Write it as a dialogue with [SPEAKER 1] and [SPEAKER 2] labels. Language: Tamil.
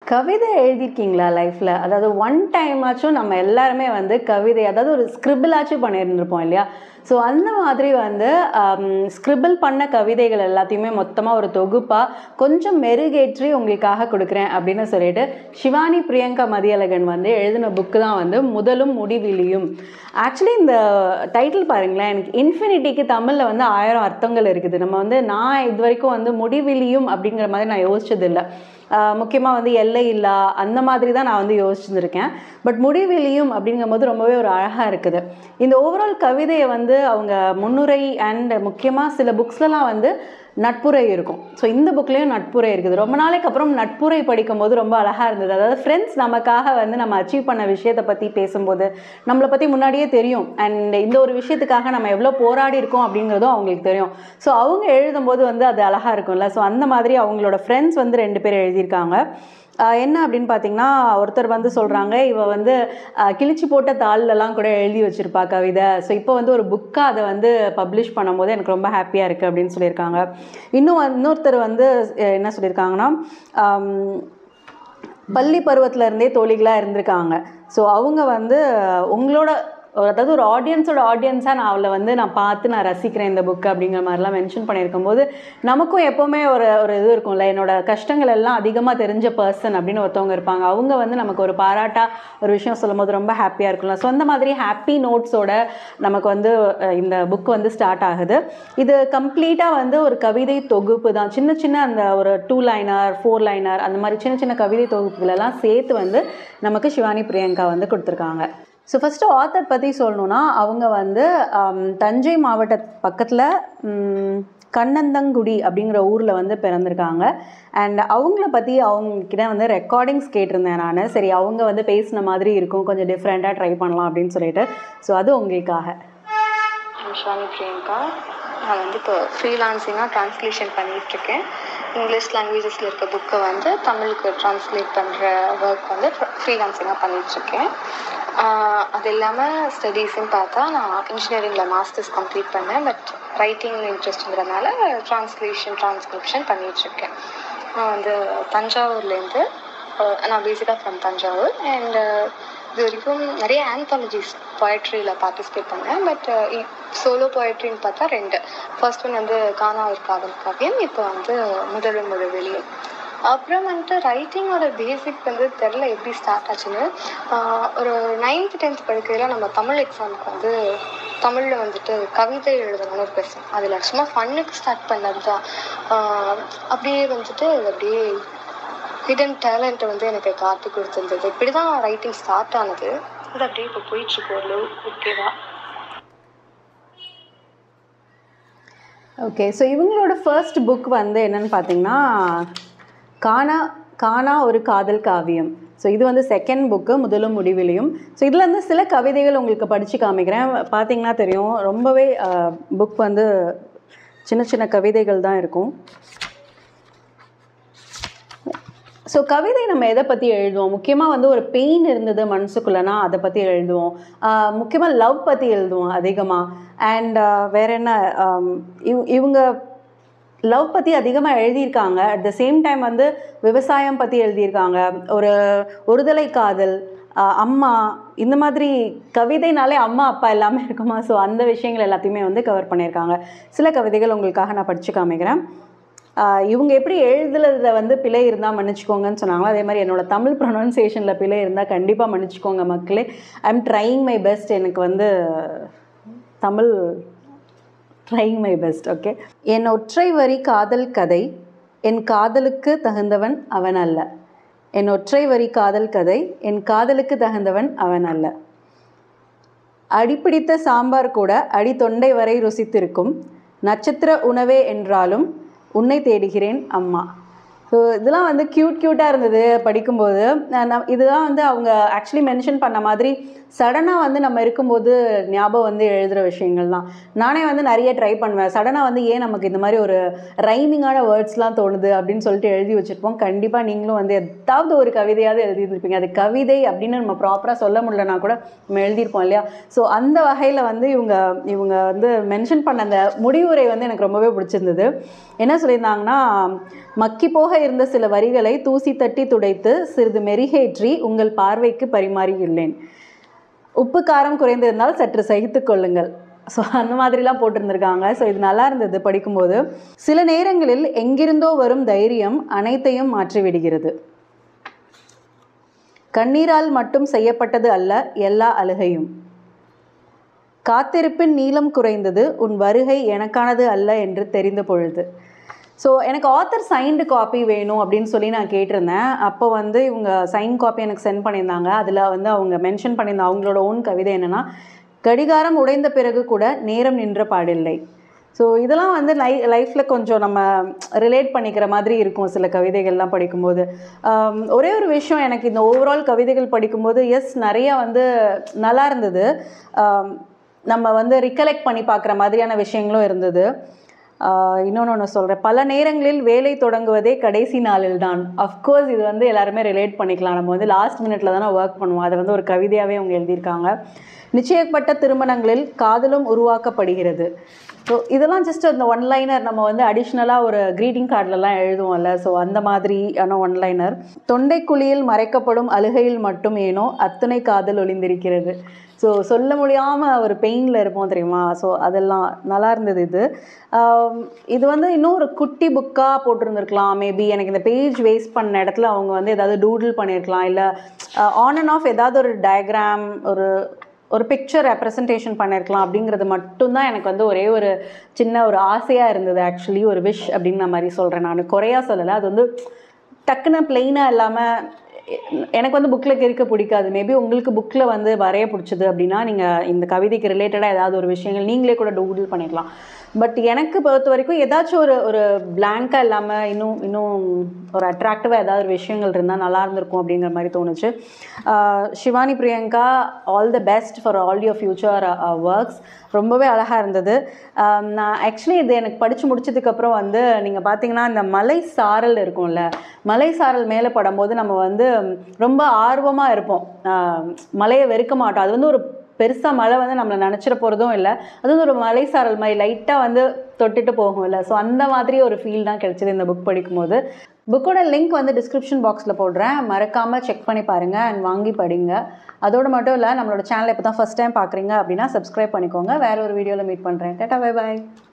[SPEAKER 1] கவிதை எழுதியிருக்கீங்களா லைஃப்பில் அதாவது ஒன் டைம் ஆச்சும் நம்ம எல்லாருமே வந்து கவிதை அதாவது ஒரு ஸ்கிரிபிளாச்சும் பண்ணியிருந்திருப்போம் இல்லையா ஸோ அந்த மாதிரி வந்து ஸ்கிரிபிள் பண்ண கவிதைகள் எல்லாத்தையுமே மொத்தமாக ஒரு தொகுப்பாக கொஞ்சம் மெருகேற்றி உங்களுக்காக கொடுக்குறேன் அப்படின்னு சொல்லிட்டு சிவானி பிரியங்கா மதியழகன் வந்து எழுதின புக்கு தான் வந்து முதலும் முடிவிலியும் ஆக்சுவலி இந்த டைட்டில் பாருங்களேன் எனக்கு இன்ஃபினிட்டிக்கு தமிழில் வந்து ஆயிரம் அர்த்தங்கள் இருக்குது நம்ம வந்து நான் இது வரைக்கும் வந்து முடிவிலியும் அப்படிங்கிற மாதிரி நான் யோசிச்சதில்லை முக்கியமாக வந்து எல்லை இல்லா அந்த மாதிரி தான் நான் வந்து யோசிச்சிருக்கேன் பட் முடிவெளியும் அப்படிங்கும்போது ரொம்பவே ஒரு அழகாக இருக்குது இந்த ஓவரால் கவிதையை வந்து அவங்க முன்னுரை அண்ட் முக்கியமாக சில புக்ஸ்லலாம் வந்து நட்புரை இருக்கும் ஸோ இந்த புக்லேயும் நட்புரை இருக்குது ரொம்ப நாளைக்கு அப்புறம் நட்புரை படிக்கும்போது ரொம்ப அழகாக இருந்தது அதாவது ஃப்ரெண்ட்ஸ் நமக்காக வந்து நம்ம அச்சீவ் பண்ண விஷயத்தை பற்றி பேசும்போது நம்மளை பற்றி முன்னாடியே தெரியும் அண்ட் இந்த ஒரு விஷயத்துக்காக நம்ம எவ்வளோ போராடி இருக்கோம் அப்படிங்கிறதும் அவங்களுக்கு தெரியும் ஸோ அவங்க எழுதும்போது வந்து அது அழகாக இருக்கும்ல ஸோ அந்த மாதிரி அவங்களோட ஃப்ரெண்ட்ஸ் வந்து ரெண்டு பேர் எழுதியிருக்காங்க ஆஹ் என்ன அப்படின்னு பார்த்தீங்கன்னா ஒருத்தர் வந்து சொல்கிறாங்க இவ வந்து ஆஹ் கிழிச்சு போட்ட தாள்லலாம் கூட எழுதி வச்சிருப்பா கவிதை ஸோ இப்போ வந்து ஒரு புக்காக அதை வந்து பப்ளிஷ் பண்ணும்போது எனக்கு ரொம்ப ஹாப்பியாக இருக்குது அப்படின்னு சொல்லியிருக்காங்க இன்னும் வந்து- இன்னொருத்தர் வந்து அஹ் என்ன சொல்லியிருக்காங்கன்னா ஆம், பள்ளி பருவத்துல இருந்தே தோழிகளாக இருந்திருக்காங்க ஸோ அவங்க வந்து உங்களோட அதாவது ஒரு ஆடியன்ஸோட ஆடியன்ஸாக நான் அவளை வந்து நான் பார்த்து நான் ரசிக்கிறேன் இந்த புக் அப்படிங்கிற மாதிரிலாம் மென்ஷன் பண்ணியிருக்கும் போது நமக்கும் எப்போவுமே ஒரு ஒரு இது இருக்கும்ல என்னோட கஷ்டங்கள் எல்லாம் அதிகமாக தெரிஞ்ச பர்சன் அப்படின்னு ஒருத்தவங்க இருப்பாங்க அவங்க வந்து நமக்கு ஒரு பாராட்டா ஒரு விஷயம் சொல்லும்போது ரொம்ப ஹாப்பியாக இருக்கும்ல ஸோ அந்த மாதிரி ஹாப்பி நோட்ஸோட நமக்கு வந்து அஹ், இந்த புக் வந்து ஸ்டார்ட் ஆகுது இது கம்ப்ளீட்டாக வந்து ஒரு கவிதை தொகுப்பு தான் சின்ன சின்ன அந்த ஒரு டூ லைனர் ஃபோர் லைனர் அந்த மாதிரி சின்ன சின்ன கவிதை தொகுப்புகள் எல்லாம் சேர்த்து வந்து நமக்கு சிவானி பிரியங்கா வந்து கொடுத்துருக்காங்க ஸோ ஃபஸ்ட்டு ஆத்தர் பற்றி சொல்லணுன்னா அவங்க வந்து ஆம், தஞ்சை மாவட்ட பக்கத்தில் கண்ணந்தங்குடி அப்படிங்கிற ஊரில் வந்து பிறந்திருக்காங்க அண்ட் அவங்கள பற்றி அவங்கக்கிட்ட வந்து ரெக்கார்டிங்ஸ் கேட்டிருந்தேன் நான் சரி அவங்க வந்து பேசின மாதிரி இருக்கும் கொஞ்சம் டிஃப்ரெண்ட்டாக ட்ரை பண்ணலாம் அப்படின்னு சொல்லிட்டு ஸோ அது உங்களுக்காக
[SPEAKER 2] ஷானி பிரியங்கா நான் வந்து இப்போ ஃப்ரீலான்சிங்காக ட்ரான்ஸ்லேஷன் பண்ணிகிட்ருக்கேன் இங்கிலீஷ் லாங்குவேஜஸில் இருக்க புக்கை வந்து தமிழுக்கு ட்ரான்ஸ்லேட் பண்ணுற ஒர்க் வந்து ஃப்ரீலான்சிங்காக பண்ணிகிட்ருக்கேன் அது இல்லாமல் ஸ்டடீஸ்ன்னு பார்த்தா நான் இன்ஜினியரிங்கில் மாஸ்டர்ஸ் கம்ப்ளீட் பண்ணேன் பட் ரைட்டிங் இன்ட்ரெஸ்ட்ங்கிறதுனால ட்ரான்ஸ்லேஷன் ட்ரான்ஸ்கிரிப்ஷன் பண்ணிகிட்ருக்கேன் நான் வந்து தஞ்சாவூர்லேருந்து அஹ் நான் பேசிக்காக ஃப்ரம் தஞ்சாவூர் அண்ட் இது வரைக்கும் நிறைய ஆந்தாலஜிஸ் பொயட்ரியில் பார்ட்டிசிபேட் பண்ணேன் பட் சோலோ பொயட்ரின்னு பார்த்தா ரெண்டு ஃபர்ஸ்ட் ஒன் வந்து கானா ஒரு காதல் காவியம் இப்போ வந்து முதலும் ஒரு வெளியும் அப்புறம் வந்துட்டு ரைட்டிங்கோட பேசிக் வந்து தெரில எப்படி ஸ்டார்ட் ஆச்சுன்னு ஆஹ் ஒரு நைன்த் டென்த் படிக்கையில் நம்ம தமிழ் எக்ஸாமுக்கு வந்து தமிழில் வந்துட்டு கவிதை எழுதணும்னு ஒரு கொஸ்டின் அதில் சும்மா ஃபன்னுக்கு ஸ்டார்ட் பண்ணது தான் ஆஹ் அப்படியே வந்துட்டு அது அப்படியே ஹிடன் டேலண்ட்டை வந்து எனக்கு காட்டி கொடுத்துருந்தது இப்படி தான் ரைட்டிங் ஸ்டார்ட் ஆனது அது அப்படியே இப்போ போயிட்டுருக்கு ஓரளவு ஓகேவா
[SPEAKER 1] ஓகே ஸோ இவங்களோட ஃபர்ஸ்ட் புக் வந்து என்னன்னு பார்த்தீங்கன்னா காணா காணா ஒரு காதல் காவியம் ஸோ இது வந்து செகண்ட் புக்கு முதலும் முடிவிலையும் ஸோ இதில் இருந்து சில கவிதைகள் உங்களுக்கு படித்து காமிக்கிறேன் பார்த்தீங்கன்னா தெரியும் ரொம்பவே புக் வந்து சின்ன சின்ன கவிதைகள் தான் இருக்கும் ஸோ கவிதை நம்ம எதை பற்றி எழுதுவோம் முக்கியமாக வந்து ஒரு பெயின் இருந்தது மனசுக்குள்ளனா அதை பற்றி எழுதுவோம் முக்கியமாக லவ் பற்றி எழுதுவோம் அதிகமாக அண்ட் வேற என்ன ஆம், இவ் இவங்க லவ் பற்றி அதிகமாக எழுதியிருக்காங்க அட் த சேம் டைம் வந்து விவசாயம் பற்றி எழுதியிருக்காங்க ஒரு ஒருதலை காதல் ஆஹ், அம்மா இந்த மாதிரி கவிதைனாலே அம்மா அப்பா எல்லாமே இருக்குமா ஸோ அந்த விஷயங்கள் எல்லாத்தையுமே வந்து கவர் பண்ணியிருக்காங்க சில கவிதைகள் உங்களுக்காக நான் படித்து காமிக்கிறேன் ஆஹ் இவங்க எப்படி எழுதுறதுல வந்து பிழை இருந்தால் மன்னிச்சுக்கோங்கன்னு சொன்னாங்களோ அதே மாதிரி என்னோட தமிழ் ப்ரொனன்சியேஷனில் பிழை இருந்தால் கண்டிப்பாக மன்னிச்சுக்கோங்க மக்களே I am trying my best எனக்கு வந்து Tamil trying my best okay என் ஒற்றை வரி காதல் கதை என் காதலுக்கு தகுந்தவன் அவன் அல்ல என் ஒற்றை வரி காதல் கதை என் காதலுக்கு தகுந்தவன் அவன் அல்ல அடிப்பிடித்த சாம்பார் கூட அடி தொண்டை வரை ருசித்திருக்கும் நட்சத்திர உணவே என்றாலும் உன்னை தேடுகிறேன் அம்மா ஸோ இதெல்லாம் வந்து க்யூட் க்யூட்டாக இருந்தது படிக்கும்போது நான் நான் இதுதான் வந்து அவங்க ஆக்சுவலி மென்ஷன் பண்ண மாதிரி சடனாக வந்து நம்ம இருக்கும்போது ஞாபகம் வந்து எழுதுகிற விஷயங்கள் தான் நானே வந்து நிறைய ட்ரை பண்ணுவேன் சடனாக வந்து ஏன் நமக்கு இந்த மாதிரி ஒரு ரைமிங்கான வேர்ட்ஸ்லாம் தோணுது அப்படின்னு சொல்லிட்டு எழுதி வச்சுருப்போம் கண்டிப்பாக நீங்களும் வந்து ஏதாவது ஒரு கவிதையாவது எழுதியிருப்பீங்க அது கவிதை அப்படின்னு நம்ம ப்ராப்பராக சொல்ல முடியலனா கூட நம்ம எழுதியிருப்போம் இல்லையா ஸோ அந்த வகையில் வந்து இவங்க இவங்க வந்து மென்ஷன் பண்ண அந்த முடிவுரை வந்து எனக்கு ரொம்பவே பிடிச்சிருந்தது என்ன சொல்லியிருந்தாங்கன்னா மக்கி போக இருந்த சில வரிகளை தூசி தட்டி துடைத்து சிறிது மெருகேற்றி உங்கள் பார்வைக்கு பரிமாறியுள்ளேன் உப்பு காரம் குறைந்திருந்தால் சற்று சகித்து கொள்ளுங்கள் ஸோ அந்த மாதிரிலாம் போட்டிருந்திருக்காங்க ஸோ இது நல்லா இருந்தது படிக்கும்போது சில நேரங்களில் எங்கிருந்தோ வரும் தைரியம் அனைத்தையும் மாற்றிவிடுகிறது கண்ணீரால் மட்டும் செய்யப்பட்டது அல்ல எல்லா அழுகையும் காத்திருப்பின் நீளம் குறைந்தது உன் வருகை எனக்கானது அல்ல என்று தெரிந்த பொழுது ஸோ எனக்கு ஆத்தர் சைன்டு காப்பி வேணும் அப்படின்னு சொல்லி நான் கேட்டிருந்தேன் அப்போ வந்து இவங்க சைன் காப்பி எனக்கு சென்ட் பண்ணியிருந்தாங்க அதில் வந்து அவங்க மென்ஷன் பண்ணியிருந்த அவங்களோட ஓன் கவிதை என்னென்னா கடிகாரம் உடைந்த பிறகு கூட நேரம் நின்ற பாடில்லை ஸோ இதெல்லாம் வந்து லை லைஃப்பில் கொஞ்சம் நம்ம ரிலேட் பண்ணிக்கிற மாதிரி இருக்கும் சில கவிதைகள்லாம் படிக்கும்போது ஆம், ஒரே ஒரு விஷயம் எனக்கு இந்த ஓவரால் கவிதைகள் படிக்கும்போது எஸ் நிறையா வந்து நல்லா இருந்தது ஆம், நம்ம வந்து ரிகலெக்ட் பண்ணி பார்க்குற மாதிரியான விஷயங்களும் இருந்தது இன்னொன்று ஒன்று சொல்கிறேன் பல நேரங்களில் வேலை தொடங்குவதே கடைசி நாளில் தான் அஃப்கோர்ஸ் இது வந்து எல்லாருமே ரிலேட் பண்ணிக்கலாம் நம்ம வந்து லாஸ்ட் மினிட்ல தானே ஒர்க் பண்ணுவோம் அதை வந்து ஒரு கவிதையாகவே அவங்க எழுதியிருக்காங்க நிச்சயப்பட்ட திருமணங்களில் காதலும் உருவாக்கப்படுகிறது ஸோ இதெல்லாம் ஜஸ்ட் அந்த ஒன் லைனர் நம்ம வந்து அடிஷ்னலாக ஒரு க்ரீட்டிங் கார்டிலலாம் எழுதுவோம்ல ஸோ அந்த மாதிரியான ஒன் லைனர் தொண்டைக்குழியில் மறைக்கப்படும் அழுகையில் மட்டும் ஏனோ அத்தனை காதல் ஒளிந்திருக்கிறது ஸோ சொல்ல முடியாமல் ஒரு பெயினில் இருப்போம் தெரியுமா ஸோ அதெல்லாம் நல்லா இருந்தது இது ஆம், இது வந்து இன்னும் ஒரு குட்டி புக்காக போட்டிருந்துருக்கலாம் மேபி எனக்கு இந்த பேஜ் வேஸ்ட் பண்ண இடத்துல அவங்க வந்து ஏதாவது டூடில் பண்ணியிருக்கலாம் இல்லை ஆன் அண்ட் ஆஃப் ஏதாவது ஒரு டயக்ராம் ஒரு ஒரு பிக்சர் ரெப்ரசன்டேஷன் பண்ணியிருக்கலாம் அப்படிங்கிறது மட்டும்தான் எனக்கு வந்து ஒரே ஒரு சின்ன ஒரு ஆசையாக இருந்தது ஆக்சுவலி ஒரு விஷ் அப்படிங்கிற மாதிரி சொல்கிறேன் நான் குறையா சொல்லலை அது வந்து டக்குன்னு பிளெயினாக இல்லாமல் எனக்கு வந்து புக்கில் கிறுக்க பிடிக்காது மேபி உங்களுக்கு புக்கில் வந்து வரைய பிடிச்சது அப்படின்னா நீங்கள் இந்த கவிதைக்கு ரிலேட்டடாக ஏதாவது ஒரு விஷயங்கள் நீங்களே கூட டூடில் பண்ணிக்கலாம் பட் எனக்கு பொறுத்த வரைக்கும் ஏதாச்சும் ஒரு ஒரு பிளாங்காக இல்லாமல் இன்னும் இன்னும் ஒரு அட்ராக்டிவாக ஏதாவது ஒரு விஷயங்கள் இருந்தால் நல்லா இருந்திருக்கும் அப்படிங்கிற மாதிரி தோணுச்சு ah Shivani Priyanka all the best for all your future works ரொம்பவே அழகாக இருந்தது ஆம், நான் ஆக்சுவலி இது எனக்கு படித்து முடிச்சதுக்கப்புறம் வந்து நீங்கள் பார்த்தீங்கன்னா இந்த மலை சாரல் இருக்கும்ல மலை சாரல் மேலே படும்போது நம்ம வந்து ரொம்ப ஆர்வமாக இருப்போம் ஆஹ், மலையை வெறுக்க மாட்டோம் அது வந்து ஒரு பெருசாக மழை வந்து நம்மளை நினச்சிட போகிறதும் இல்லை அது வந்து ஒரு மலை சாரல் மாதிரி லைட்டாக வந்து தொட்டுட்டு போகும் இல்லை ஸோ அந்த மாதிரி ஒரு ஃபீல் தான் கிடைச்சது இந்த புக் படிக்கும்போது புக்கோட லிங்க் வந்து டிஸ்கிரிப்ஷன் பாக்ஸில் போடுறேன் மறக்காமல் செக் பண்ணி பாருங்கள் அண்ட் வாங்கி படிங்க அதோடு மட்டும் இல்லை நம்மளோட சேனலை இப்போ தான் ஃபஸ்ட் டைம் பார்க்குறீங்க அப்படின்னா சப்ஸ்கிரைப் பண்ணிக்கோங்க வேற ஒரு வீடியோவில் மீட் பண்ணுறேன் டாட்டா பை பாய்